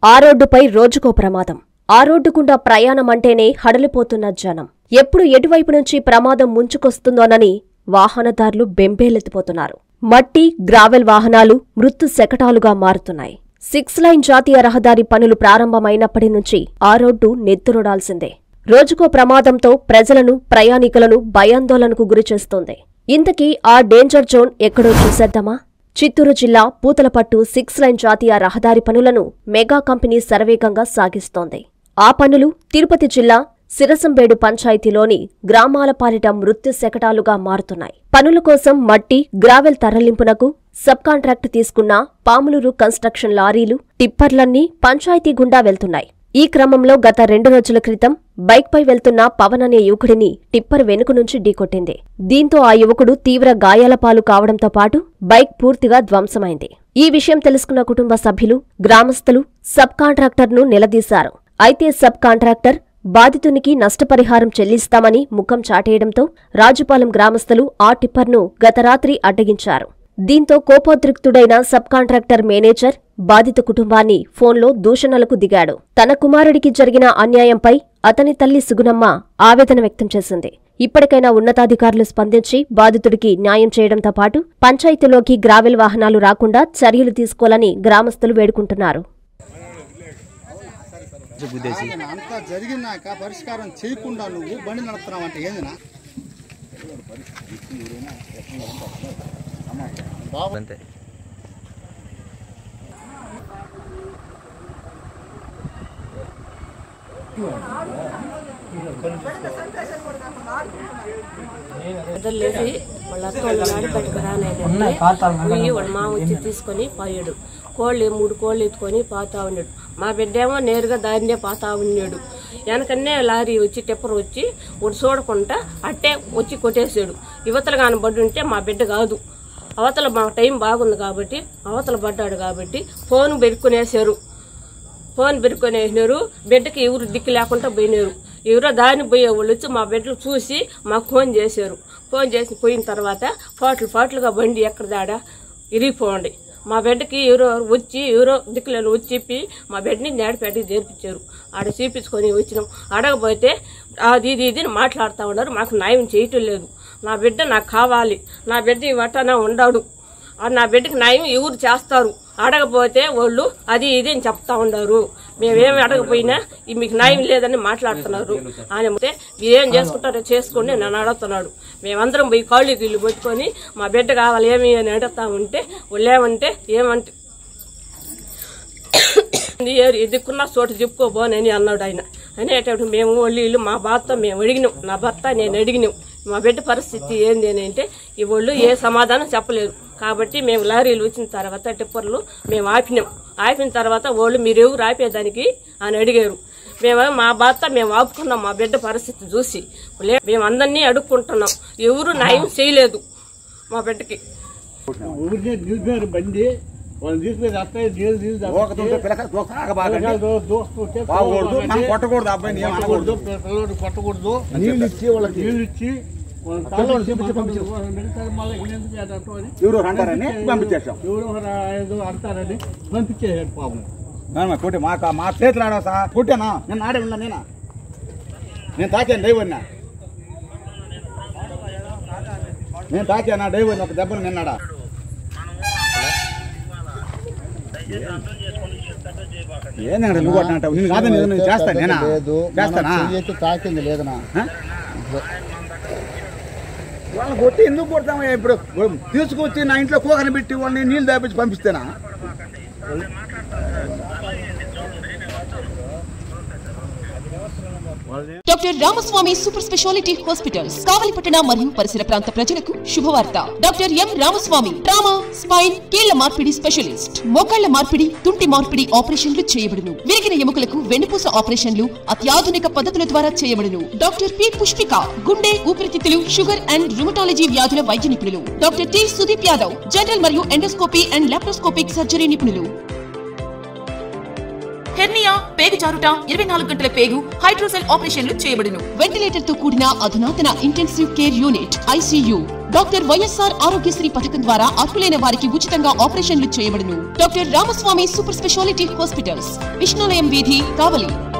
ఆ రోడ్డుపై రోజుకో ప్రమాదం ఆ రోడ్డు గుండా ప్రయాణం అంటేనే హడలిపోతున్న జనం ఎప్పుడు ఎటువైపు నుంచి ప్రమాదం ముంచుకొస్తుందోనని వాహనదారులు బెంబేలెత్తిపోతున్నారు మట్టి గ్రావెల్ వాహనాలు మృత్తు శకటాలుగా మారుతున్నాయి సిక్స్ లైన్ జాతీయ రహదారి పనులు ప్రారంభమైనప్పటి నుంచి ఆ రోడ్డు నెత్తురుడాల్సిందే రోజుకో ప్రమాదంతో ప్రజలను ప్రయాణికులను భయాందోళనకు గురిచేస్తోంది ఇంతకీ ఆ డేంజర్ జోన్ ఎక్కడో చూసేద్దామా చిత్తూరు జిల్లా పూతలపట్టు సిక్స్ లైన్ జాతీయ రహదారి పనులను మెగా కంపెనీ శరవేగంగా సాగిస్తోంది ఆ పనులు తిరుపతి జిల్లా సిరసంబేడు పంచాయతీలోని గ్రామాల పాలిట మృత్యు శకటాలుగా మారుతున్నాయి పనుల కోసం మట్టి గ్రావెల్ తరలింపునకు సబ్ కాంట్రాక్ట్ తీసుకున్న పాములూరు కన్స్ట్రక్షన్ లారీలు టిప్పర్లన్నీ పంచాయతీ గుండా వెళ్తున్నాయి ఈ క్రమంలో గత రెండు రోజుల క్రితం బైక్పై వెళ్తున్న పవన్ అనే యువకుడిని టిప్పర్ వెనుక నుంచి ఢీకొట్టింది దీంతో ఆ యువకుడు తీవ్ర గాయాల పాలు కావడంతో పాటు బైక్ పూర్తిగా ధ్వంసమైంది ఈ విషయం తెలుసుకున్న కుటుంబ సభ్యులు గ్రామస్తులు సబ్ కాంట్రాక్టర్ను నిలదీశారు అయితే సబ్ కాంట్రాక్టర్ బాధితునికి నష్టపరిహారం చెల్లిస్తామని ముఖం చాటేయడంతో రాజుపాలెం గ్రామస్తులు ఆ టిప్పర్ను గత రాత్రి అడ్డగించారు దీంతో కోపోద్రిక్తుడైన సబ్ కాంట్రాక్టర్ మేనేజర్ బాధిత కుటుంబాన్ని ఫోన్లో దూషణలకు దిగాడు తన కుమారుడికి జరిగిన అన్యాయంపై అతని తల్లి సుగుణమ్మ ఆవేదన వ్యక్తం చేసింది ఇప్పటికైనా ఉన్నతాధికారులు స్పందించి బాధితుడికి న్యాయం చేయడంతో పాటు పంచాయతీలోకి గ్రావెల్ వాహనాలు రాకుండా చర్యలు తీసుకోవాలని గ్రామస్తులు వేడుకుంటున్నారు గుద్దేసి ఆయన అంతా జరిగినాక పరిష్కారం చేయకుండా నువ్వు బండి నడుపుతున్నావు అంటే ఏందినా అంతే నిద్రలేసి వాళ్ళ అత్త వాళ్ళ నాన్న పట్టుకురానంటే పోయి వాళ్ళ మామ వచ్చి తీసుకొని పోయాడు కోళ్ళు మూడు కోళ్ళు ఎత్తుకొని పోతా ఉన్నాడు మా బిడ్డ ఏమో నేరుగా దారినే పోతా ఉన్నాడు వెనకనే లారీ వచ్చి టిప్పర్ వచ్చి ఒకటి చూడకుండా అట్టే వచ్చి కొట్టేసాడు యువతలు కాని బడ్డు ఉంటే మా బిడ్డ కాదు అవతల మా టైం బాగుంది కాబట్టి అవతల పడ్డాడు కాబట్టి ఫోన్ పెరుక్కునేసారు ఫోన్ పెరుక్కునేసినారు బిడ్డకి ఎవరు దిక్కు లేకుండా పోయినారు ఎవరో దారిని పోయే వాళ్ళు వచ్చి మా బిడ్డలు చూసి మాకు ఫోన్ చేశారు ఫోన్ చేసి పోయిన తర్వాత ఫాట్లు ఫాట్లుగా బండి ఎక్కడ దాడా ఇరిగిపోండి మా బిడ్డకి ఎవరో వచ్చి ఎవరో దిక్కులను వచ్చి చెప్పి మా బిడ్డని నేడపేటకి చేర్పించారు ఆడ చూపించుకొని వచ్చినాం అడగపోతే అది ఇది ఇది అని మాట్లాడుతూ ఉన్నారు మాకు న్యాయం చేయటం లేదు నా బిడ్డ నాకు కావాలి నా బిడ్డ ఈ వట్టన ఉండాడు ఆ నా బిడ్డకి న్యాయం ఎవరు చేస్తారు అడగపోతే వాళ్ళు అది ఇది అని చెప్తా ఉన్నారు మేమేమి అడగపోయినా ఈ మీకు న్యాయం లేదని మాట్లాడుతున్నారు ఆయన అంటే మీరేం చేసుకుంటారో చేసుకోండి నన్ను అడుగుతున్నాడు మేమందరం పోయి కాళ్ళు ఇల్లు పెట్టుకొని మా బిడ్డ కావాలి ఏమి అని అడుగుతా ఉంటే వాళ్ళు ఏమంటే ఏమంటే ఎదుక్కున్న చోట చెప్పుకోబోనని అన్నాడు ఆయన అనేటప్పుడు మేము వాళ్ళు వీళ్ళు మా భర్త మేము అడిగినాం నా భర్త నేను అడిగినాం మా బిడ్డ పరిస్థితి ఏంది అని అంటే ఈ వాళ్ళు ఏ సమాధానం చెప్పలేదు కాబట్టి మేము లారీలు వచ్చిన తర్వాత టిప్పర్లు మేము ఆపినాం ఆపిన తర్వాత వాళ్ళు మీరు ఎవరు ఆపేదానికి అని అడిగారు మేము మా భర్త మేము ఆపుకున్నాం మా బిడ్డ పరిస్థితి చూసి లే- మేము అందరినీ అడుక్కుంటున్నాం ఎవరు న్యాయం చేయలేదు మా బిడ్డకి ఊరికే నిలిపారు బండి వాళ్ళు తీసుకుని అత్తయ్య నీళ్ళు నీళ్ళు దూకతుంటే పిల్లక దూక ఆగబాకండి దూస్తుంటే బాగకూడదు మనం కొట్టకూడదు ఆ అబ్బాయిని ఏం కొట్టకూడదు అనకూడదు పిల్లలు కొట్టకూడదు నీళ్ళు ఇచ్చి వాళ్ళకి నీళ్ళు ఇచ్చి వాళ్ళని పిల్లల్ని తాగించి చూపించి పంపించు. వాళ్ళని మిగతాది మళ్ళీ ఎందుకు చేద్దాం అని ఎవరు అంటారని పంపించేసాం ఎవరో ఒకరు ఏదో అంటారని పంపించేసాడు పాపం మేమ కొట్టి మా మా చేతులు ఆడా సార్ కొట్టానా నేను ఆడే ఉన్నా నేనా నేను తాకాను డ్రైవర్నా నేను తాకానా డ్రైవర్ ఒక దెబ్బలు నిన్నాడా ఏందంటే నువ్వు అంటావు నేను కాదని ఏదో నేను చేస్తాను నేనా లేదు చేస్తానా చెయ్యి తాకింది లేదనా ఆ? వాళ్ళని కొట్టి ఎందుకు కొడతామా ఇప్పుడు తీసుకొచ్చి నా ఇంట్లో కూకని పెట్టి వాళ్ళని నీళ్ళు దాపించి పంపిస్తేనా doctor Ramaswamy super speciality hospitals కావలిపట్టణ మరియు పరిసర ప్రాంత ప్రజలకు శుభవార్త doctor M Ramaswamy trauma spine కీళ్ల మార్పిడి స్పెషలిస్ట్ మోకాళ్ల మార్పిడి తుంటి మార్పిడి ఆపరేషన్లు చేయబడును విరిగిన ఎముకలకు వెన్నుపూస ఆపరేషన్లు అత్యాధునిక పద్ధతుల ద్వారా చేయబడును డాక్టర్ పి పుష్పిక గుండె ఊపిరితిత్తులు షుగర్ అండ్ రుమటాలజీ వ్యాధుల వైద్య నిపుణులు doctor T Sudeep Yadav general మరియు ఎండోస్కోపీ అండ్ లాప్రోస్కోపిక్ సర్జరీ నిపుణులు హెర్నియా పేగు జారుట ఇరవై నాలుగు గంటల పేగు హైడ్రోసెల్ ఆపరేషన్లు చేయబడును వెంటిలేటర్ తో కూడిన అధునాతన intensive care unit ICU doctor YSR Aarogyasri పథకం ద్వారా అర్హులైన వారికి ఉచితంగా ఆపరేషన్లు చేయబడును doctor Ramaswamy super speciality hospitals Vishnalayam వీధి కావలి